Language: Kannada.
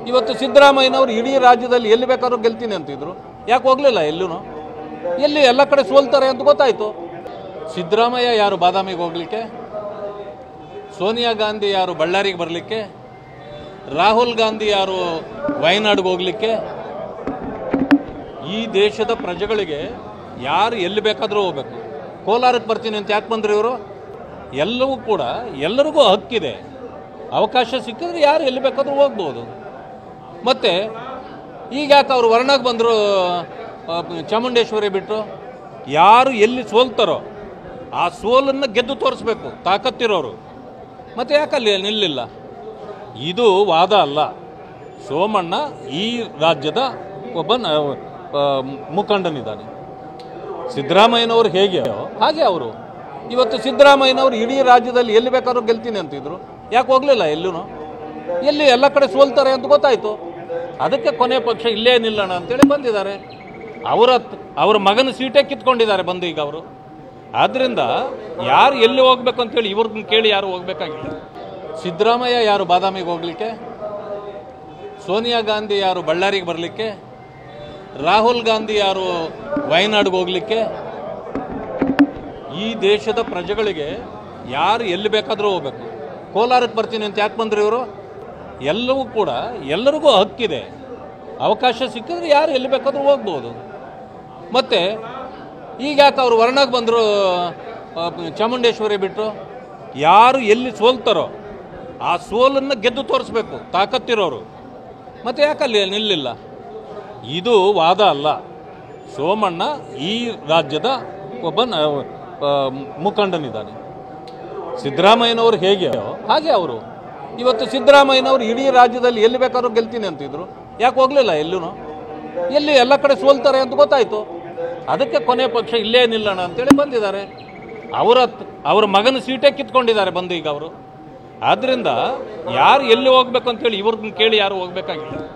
ಇವತ್ತು ಸಿದ್ದರಾಮಯ್ಯನವರು ಇಡೀ ರಾಜ್ಯದಲ್ಲಿ ಎಲ್ಲಿ ಬೇಕಾದ್ರೂ ಗೆಲ್ತೀನಿ ಅಂತಿದ್ರು ಯಾಕೆ ಹೋಗ್ಲಿಲ್ಲ ಎಲ್ಲೂ ಎಲ್ಲಿ ಎಲ್ಲ ಕಡೆ ಸೋಲ್ತಾರೆ ಅಂತ ಗೊತ್ತಾಯ್ತು ಸಿದ್ದರಾಮಯ್ಯ ಯಾರು ಬಾದಾಮಿಗೆ ಹೋಗ್ಲಿಕ್ಕೆ ಸೋನಿಯಾ ಗಾಂಧಿ ಯಾರು ಬಳ್ಳಾರಿಗೆ ಬರಲಿಕ್ಕೆ ರಾಹುಲ್ ಗಾಂಧಿ ಯಾರು ವಯನಾಡ್ಗೆ ಹೋಗ್ಲಿಕ್ಕೆ ಈ ದೇಶದ ಪ್ರಜೆಗಳಿಗೆ ಯಾರು ಎಲ್ಲಿ ಬೇಕಾದರೂ ಹೋಗ್ಬೇಕು ಕೋಲಾರಕ್ಕೆ ಬರ್ತೀನಿ ಅಂತ ಯಾಕೆ ಬಂದ್ರು ಇವರು ಎಲ್ಲವೂ ಕೂಡ ಎಲ್ಲರಿಗೂ ಹಕ್ಕಿದೆ ಅವಕಾಶ ಸಿಕ್ಕಿದ್ರೆ ಯಾರು ಎಲ್ಲಿ ಬೇಕಾದರೂ ಹೋಗ್ಬೋದು ಮತ್ತು ಈಗ ಯಾಕೆ ಅವರು ವರ್ಣಕ್ಕೆ ಬಂದರು ಚಾಮುಂಡೇಶ್ವರಿ ಬಿಟ್ಟು ಯಾರು ಎಲ್ಲಿ ಸೋಲ್ತಾರೋ ಆ ಸೋಲನ್ನು ಗೆದ್ದು ತೋರಿಸ್ಬೇಕು ತಾಕತ್ತಿರೋರು ಮತ್ತು ಯಾಕಲ್ಲಿ ನಿಲ್ಲಿಲ್ಲ ಇದು ವಾದ ಅಲ್ಲ ಸೋಮಣ್ಣ ಈ ರಾಜ್ಯದ ಒಬ್ಬ ನ- ಆ, ಮುಖಂಡನಿದ್ದಾನೆ ಸಿದ್ದರಾಮಯ್ಯನವರು ಹೇಗೆ ಹಾಗೆ ಅವರು ಇವತ್ತು ಸಿದ್ದರಾಮಯ್ಯನವರು ಇಡೀ ರಾಜ್ಯದಲ್ಲಿ ಎಲ್ಲಿ ಬೇಕಾದ್ರೂ ಗೆಲ್ತೀನಿ ಅಂತಿದ್ರು ಯಾಕೆ ಹೋಗ್ಲಿಲ್ಲ ಎಲ್ಲೂ ಎಲ್ಲಿ ಎಲ್ಲ ಕಡೆ ಸೋಲ್ತಾರೆ ಅಂತ ಗೊತ್ತಾಯ್ತು ಅದಕ್ಕೆ ಕೊನೆ ಪಕ್ಷ ಇಲ್ಲೇ ನಿಲ್ಲೋಣ ಅಂತೇಳಿ ಬಂದಿದ್ದಾರೆ ಅವರ ಅವರ ಮಗನ ಸೀಟೇ ಕಿತ್ಕೊಂಡಿದ್ದಾರೆ ಬಂದು ಈಗ ಅವರು ಆದ್ರಿಂದ ಯಾರು ಎಲ್ಲಿ ಹೋಗ್ಬೇಕು ಅಂತೇಳಿ ಇವ್ರನ್ನ ಕೇಳಿ ಯಾರು ಹೋಗ್ಬೇಕಾಗಿಲ್ಲ ಸಿದ್ದರಾಮಯ್ಯ ಯಾರು ಬಾದಾಮಿಗೆ ಹೋಗ್ಲಿಕ್ಕೆ ಸೋನಿಯಾ ಗಾಂಧಿ ಯಾರು ಬಳ್ಳಾರಿಗೆ ಬರಲಿಕ್ಕೆ ರಾಹುಲ್ ಗಾಂಧಿ ಯಾರು ವಯನಾಡ್ಗೆ ಹೋಗ್ಲಿಕ್ಕೆ ಈ ದೇಶದ ಪ್ರಜೆಗಳಿಗೆ ಯಾರು ಎಲ್ಲಿ ಬೇಕಾದರೂ ಹೋಗ್ಬೇಕು ಕೋಲಾರಕ್ಕೆ ಬರ್ತೀನಿ ಅಂತ ಯಾಕೆ ಬಂದ್ರು ಇವರು ಎಲ್ಲವೂ ಕೂಡ ಎಲ್ಲರಿಗೂ ಹಕ್ಕಿದೆ ಅವಕಾಶ ಸಿಕ್ಕಿದ್ರೆ ಯಾರು ಎಲ್ಲಿ ಬೇಕಾದರೂ ಹೋಗ್ಬೋದು ಮತ್ತು ಈಗ ಯಾಕೆ ಅವರು ವರ್ಣಕ್ಕೆ ಬಂದರು ಚಾಮುಂಡೇಶ್ವರಿ ಬಿಟ್ಟು ಯಾರು ಎಲ್ಲಿ ಸೋಲ್ತಾರೋ ಆ ಸೋಲನ್ನು ಗೆದ್ದು ತೋರಿಸ್ಬೇಕು ತಾಕತ್ತಿರೋರು ಮತ್ತು ಯಾಕಲ್ಲಿ ನಿಲ್ಲಿಲ್ಲ ಇದು ವಾದ ಅಲ್ಲ ಸೋಮಣ್ಣ ಈ ರಾಜ್ಯದ ಒಬ್ಬ ನ- ಆ, ಮುಖಂಡನಿದ್ದಾನೆ ಸಿದ್ದರಾಮಯ್ಯನವರು ಹೇಗೆ ಹಾಗೆ ಅವರು ಇವತ್ತು ಸಿದ್ದರಾಮಯ್ಯನವರು ಇಡೀ ರಾಜ್ಯದಲ್ಲಿ ಎಲ್ಲಿ ಬೇಕಾದ್ರೂ ಗೆಲ್ತೀನಿ ಅಂತಿದ್ರು ಯಾಕೆ ಹೋಗ್ಲಿಲ್ಲ ಎಲ್ಲೂ ಎಲ್ಲಿ ಎಲ್ಲ ಕಡೆ ಸೋಲ್ತಾರೆ ಅಂತ ಗೊತ್ತಾಯ್ತು ಅದಕ್ಕೆ ಕೊನೆ ಪಕ್ಷ ಇಲ್ಲೇ ನಿಲ್ಲೋಣ ಅಂತೇಳಿ ಬಂದಿದ್ದಾರೆ ಅವರ ಅವರ ಮಗನ ಸೀಟೇ ಕಿತ್ಕೊಂಡಿದ್ದಾರೆ ಬಂದು ಈಗ ಅವರು ಆದ್ರಿಂದ ಯಾರು ಎಲ್ಲಿ ಹೋಗ್ಬೇಕು ಅಂತೇಳಿ ಇವ್ರನ್ನ ಕೇಳಿ ಯಾರು ಹೋಗ್ಬೇಕಾಗಿಲ್ಲ